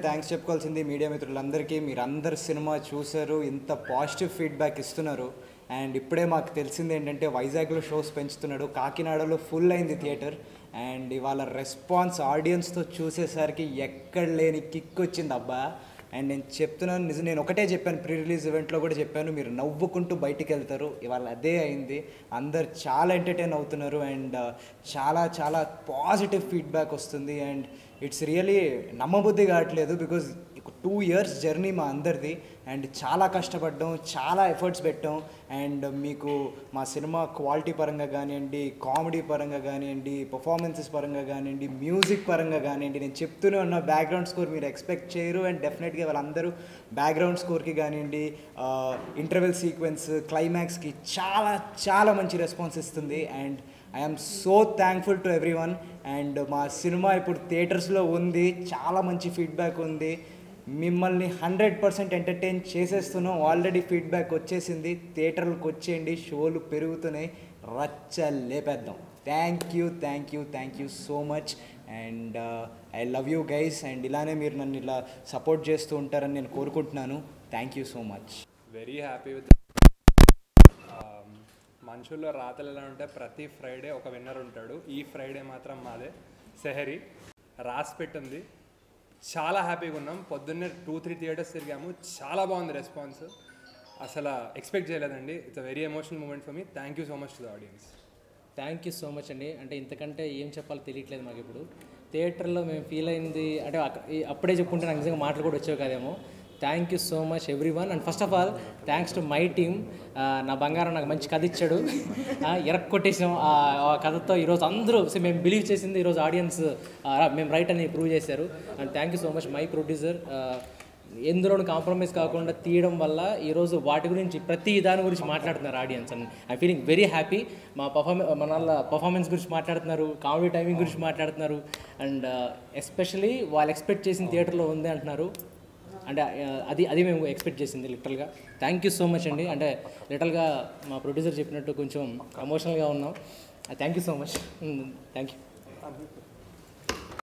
thanks చెప్పుకోవాల్సింది media మిత్రులందరికీ మీరు అందరు సినిమా చూశారు ఇంత పాజిటివ్ ఫీడ్బ్యాక్ ఇస్తున్నారు అండ్ ఇప్పుడే మాకు తెలిసింది ఏంటంటే వైజాగ్లో షోస్ పెంచుతున్నాడు కాకినాడలో ఫుల్ అయింది థియేటర్ అండ్ ఇవాళ రెస్పాన్స్ ఆడియన్స్తో చూసేసరికి ఎక్కడ లేని కిక్ వచ్చింది అబ్బా అండ్ నేను చెప్తున్నాను నిజం నేను ఒకటే చెప్పాను ప్రీ రిలీజ్ ఈవెంట్లో కూడా చెప్పాను మీరు నవ్వుకుంటూ బయటికి వెళ్తారు ఇవాళ అదే అయింది అందరు చాలా ఎంటర్టైన్ అవుతున్నారు అండ్ చాలా చాలా పాజిటివ్ ఫీడ్బ్యాక్ వస్తుంది అండ్ ఇట్స్ రియలీ నమ్మబుద్ధి కావట్లేదు బికాజ్ టూ ఇయర్స్ జర్నీ మా అందరిది అండ్ చాలా కష్టపడ్డాం చాలా ఎఫర్ట్స్ పెట్టాం అండ్ మీకు మా సినిమా క్వాలిటీ పరంగా కానివ్వండి కామెడీ పరంగా కానివ్వండి పర్ఫార్మెన్సెస్ పరంగా కానివ్వండి మ్యూజిక్ పరంగా కానివ్వండి నేను చెప్తూనే ఉన్న బ్యాక్గ్రౌండ్ స్కోర్ మీరు ఎక్స్పెక్ట్ చేయరు అండ్ డెఫినెట్గా వాళ్ళందరూ బ్యాక్గ్రౌండ్ స్కోర్కి కానివ్వండి ఇంటర్వెల్ సీక్వెన్స్ క్లైమాక్స్కి చాలా చాలా మంచి రెస్పాన్స్ ఇస్తుంది and I'm so thankful to everyone and మా సినిమా ఇప్పుడు థియేటర్స్లో ఉంది చాలా మంచి ఫీడ్బ్యాక్ ఉంది మిమ్మల్ని హండ్రెడ్ పర్సెంట్ ఎంటర్టైన్ చేసేస్తున్నాం ఆల్రెడీ ఫీడ్బ్యాక్ వచ్చేసింది థియేటర్లకు వచ్చేయండి షోలు పెరుగుతున్నాయి రచ్చ లేపేద్దాం thank you thank you thank you so much and I love you guys and ఇలానే మీరు నన్ను ఇలా సపోర్ట్ చేస్తూ ఉంటారని నేను కోరుకుంటున్నాను thank you so much very happy with మనుషుల్లో రాతలు ఎలా ఉంటే ప్రతి ఫ్రైడే ఒక విన్నర్ ఉంటాడు ఈ ఫ్రైడే మాత్రం మాదే సెహరీ రాసి పెట్టింది చాలా హ్యాపీగా ఉన్నాం పొద్దున్నే టూ త్రీ థియేటర్స్ తిరిగాము చాలా బాగుంది రెస్పాన్స్ అసలు ఎక్స్పెక్ట్ చేయలేదండి it's a very emotional moment for me thank you so much to the audience thank you so much అండి అంటే ఇంతకంటే ఏం చెప్పాలో తెలియట్లేదు మాకు ఇప్పుడు థియేటర్లో మేము ఫీల్ అయింది అంటే అక్క- ఈ- అప్పుడే చెప్పుకుంటే నాకు నిజంగా మాటలు కూడా వచ్చేవి కాదేమో thank you so much everyone and first of all thanks to my team నా బంగారం నాకు మంచి కథ ఇచ్చాడు ఎరక్కొట్టేసాం ఆ ఆ కథతో ఈరోజు అందరూ సో మేము బిలీవ్ చేసింది ఈరోజు ఆడియన్స్ మేము రైట్ అని ప్రూవ్ చేశారు and thank you so much my producer ఎందులోనూ కాంప్రమైజ్ కాకుండా తీయడం వల్ల ఈరోజు వాటి గురించి ప్రతి దాని గురించి మాట్లాడుతున్నారు audience and I feeling very happy మా పర్ఫార్మె మన వాళ్ళ పర్ఫార్మెన్స్ గురించి మాట్లాడుతున్నారు కామెడీ టైమింగ్ గురించి మాట్లాడుతున్నారు అండ్ ఎస్పెషలీ వాళ్ళు ఎక్స్పెక్ట్ చేసిన థియేటర్లో ఉంది అంటున్నారు అంటే ఆ, అది అది మేము ఎక్స్పెక్ట్ చేసింది లిటరల్గా థ్యాంక్ యూ సో మచ్ అండి అంటే లిటరల్గా మా ప్రొడ్యూసర్ చెప్పినట్టు కొంచెం ఎమోషనల్గా ఉన్నాం thank you so much thank you